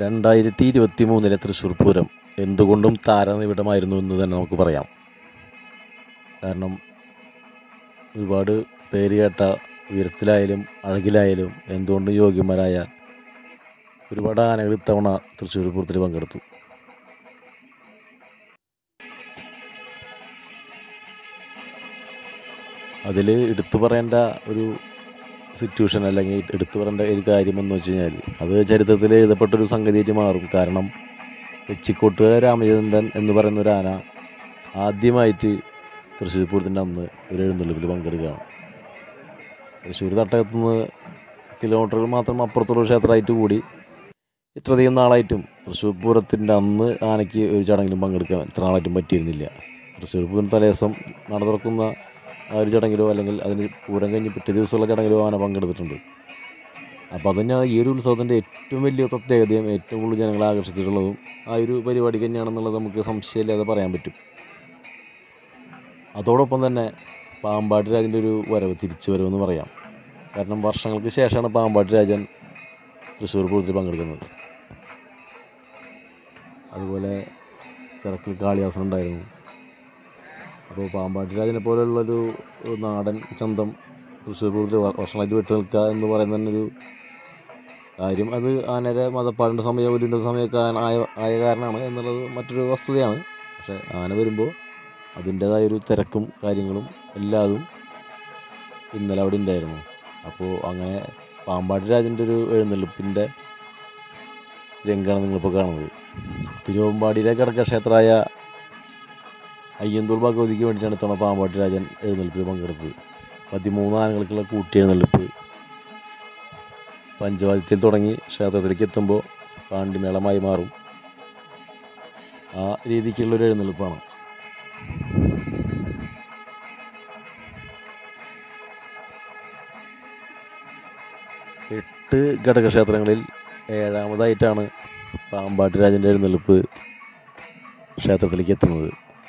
രണ്ടായിരത്തി ഇരുപത്തി മൂന്നിലെ തൃശ്ശൂർ പൂരം എന്തുകൊണ്ടും താരനിബിഡമായിരുന്നു എന്ന് തന്നെ നമുക്ക് പറയാം കാരണം ഒരുപാട് പേര് കേട്ട ഉയരത്തിലായാലും അഴകിലായാലും എന്തുകൊണ്ടും യോഗ്യന്മാരായ ഒരുപാട് ആനകൾ ഇത്തവണ തൃശ്ശൂർ പൂരത്തിൽ പങ്കെടുത്തു അതിൽ എടുത്തു പറയേണ്ട ഒരു സിറ്റുവേഷൻ അല്ലെങ്കിൽ എടുത്തു പറയേണ്ട ഒരു കാര്യം എന്ന് വെച്ച് കഴിഞ്ഞാൽ അത് ചരിത്രത്തിൽ എഴുതപ്പെട്ടൊരു സംഗതിയായിട്ട് മാറും കാരണം തെച്ചിക്കോട്ട് രാമചന്ദ്രൻ എന്ന് പറയുന്ന ഒരു ആന ആദ്യമായിട്ട് തൃശ്ശൂർ പൂരത്തിൻ്റെ അന്ന് ഒരു എഴുന്നള്ളിപ്പിൽ പങ്കെടുക്കുകയാണ് തൃശ്ശൂർ തട്ടകത്തു നിന്ന് കിലോമീറ്ററുകൾ മാത്രം അപ്പുറത്തുള്ള ക്ഷേത്രമായിട്ട് കൂടി ഇത്രയധികം നാളായിട്ടും തൃശ്ശൂർ പൂരത്തിൻ്റെ അന്ന് ആനയ്ക്ക് ഒരു ചടങ്ങിലും പങ്കെടുക്കാൻ ഇത്ര നാളായിട്ടും പറ്റിയിരുന്നില്ല തൃശ്ശൂർ പൂരം തലേദിവസം നട തുറക്കുന്ന ആ ഒരു ചടങ്ങിലോ അല്ലെങ്കിൽ അതിന് പൂരം കഴിഞ്ഞ് പിറ്റേ ദിവസമുള്ള ചടങ്ങിലോ ആന പങ്കെടുത്തിട്ടുണ്ട് അപ്പോൾ അത് തന്നെയാണ് ഈ ഒരു ഉത്സവത്തിൻ്റെ ഏറ്റവും വലിയ പ്രത്യേകതയും ഏറ്റവും കൂടുതൽ ജനങ്ങളെ ആകർഷിച്ചിട്ടുള്ളതും ആ ഒരു പരിപാടി തന്നെയാണെന്നുള്ളത് നമുക്ക് സംശയമില്ലാതെ പറയാൻ പറ്റും അതോടൊപ്പം തന്നെ പാമ്പാട്ട് രാജൻ്റെ ഒരു വരവ് തിരിച്ചു വരവെന്ന് പറയാം കാരണം വർഷങ്ങൾക്ക് ശേഷമാണ് പാമ്പാട്ട് രാജൻ തൃശ്ശൂർ പൂരത്തിൽ പങ്കെടുക്കുന്നത് അതുപോലെ ചിറക്കിൽ കാളിദാസൻ ഉണ്ടായിരുന്നു അപ്പോൾ പാമ്പാട്ടി രാജനെ പോലെയുള്ളൊരു നാടൻ ചന്തം തൃശ്ശൂർ പൂരത്തിൽ വ- വർഷങ്ങളായിട്ട് വിട്ടു നിൽക്കുക എന്ന് പറയുന്ന തന്നെ ഒരു കാര്യം അത് ആനയുടെ മതപ്പാടിൻ്റെ സമയം ഒരു സമയമൊക്കെ ആന ആയ ആയ കാരണമാണ് എന്നുള്ളത് മറ്റൊരു വസ്തുതയാണ് പക്ഷേ ആന വരുമ്പോൾ അതിൻ്റേതായ ഒരു തിരക്കും കാര്യങ്ങളും എല്ലാതും ഇന്നലെ അവിടെ ഉണ്ടായിരുന്നു അപ്പോൾ അങ്ങനെ പാമ്പാട്ടി രാജൻ്റെ ഒരു എഴുന്നള്ളിപ്പിൻ്റെ രംഗമാണ് നിങ്ങളിപ്പോൾ കാണുന്നത് തിരുവമ്പാടിയിലെ ഘടകക്ഷേത്രമായ അയ്യന്തൂർ ഭഗവതിക്ക് വേണ്ടിയിട്ടാണ് ഇത്തവണ പാമ്പാട്ടി രാജൻ എഴുന്നള്ളിപ്പിൽ പങ്കെടുത്തത് പതിമൂന്ന് ആനകൾക്കുള്ള കൂട്ടി എഴുന്നള്ളിപ്പ് പഞ്ചവാദ്യത്തിൽ തുടങ്ങി ക്ഷേത്രത്തിലേക്ക് എത്തുമ്പോൾ പാണ്ടിമേളമായി മാറും ആ രീതിക്കുള്ളൊരു എഴുന്നള്ളിപ്പാണ് എട്ട് ഘടകക്ഷേത്രങ്ങളിൽ ഏഴാമതായിട്ടാണ് പാമ്പാട്ടി രാജൻ്റെ എഴുന്നള്ളിപ്പ് ക്ഷേത്രത്തിലേക്ക് എത്തുന്നത്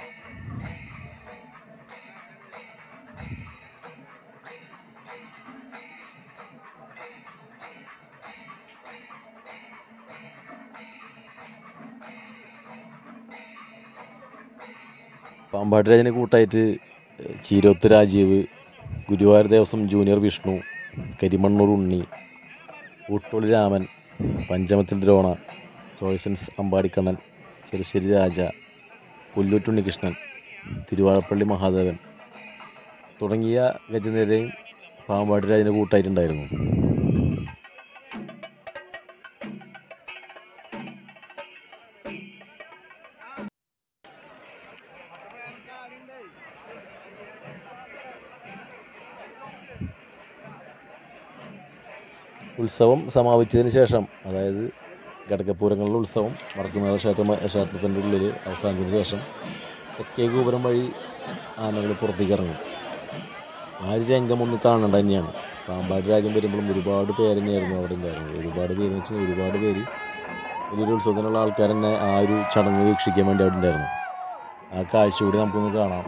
പാമ്പാട്ടി രാജനെ കൂട്ടായിട്ട് ചീരോത്ത് രാജീവ് ഗുരുവായൂർ ദേവസ്വം ജൂനിയർ വിഷ്ണു കരിമണ്ണൂർ ഉണ്ണി ഊട്ടോളി രാമൻ പഞ്ചമത്തിൽ ദ്രോണ ചോയ്സൻസ് അമ്പാടിക്കണ്ണൻ ചെറുശ്ശേരി രാജ പുല്ലൂറ്റുണ്ണികൃഷ്ണൻ തിരുവാഴപ്പള്ളി മഹാദേവൻ തുടങ്ങിയ ഗജനിരയും പാമ്പാട്ടി രാജന് കൂട്ടായിട്ടുണ്ടായിരുന്നു ഉത്സവം സമാപിച്ചതിന് ശേഷം അതായത് ഘടകപൂരങ്ങളുടെ ഉത്സവം വടക്കുമേള ക്ഷേത്ര ക്ഷേത്രത്തിൻ്റെ ഉള്ളിൽ അവസാനിച്ചതിന് ശേഷം തെക്കേ ഗോപുരം വഴി ആനകൾ പുറത്തേക്ക് ഇറങ്ങും ആ ഒരു രംഗം ഒന്ന് കാണേണ്ട തന്നെയാണ് പാമ്പാടി രാജ്യം വരുമ്പോഴും ഒരുപാട് പേര് തന്നെയായിരുന്നു അവിടെ ഉണ്ടായിരുന്നത് ഒരുപാട് പേര് എന്ന് വെച്ചാൽ ഒരുപാട് പേര് വലിയൊരു ഉത്സവത്തിനുള്ള ആൾക്കാർ തന്നെ ആ ഒരു ചടങ്ങ് വീക്ഷിക്കാൻ വേണ്ടി അവിടെ ഉണ്ടായിരുന്നു ആ കാഴ്ച കൂടി നമുക്കൊന്ന് കാണാം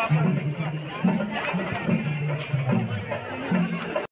Thank you.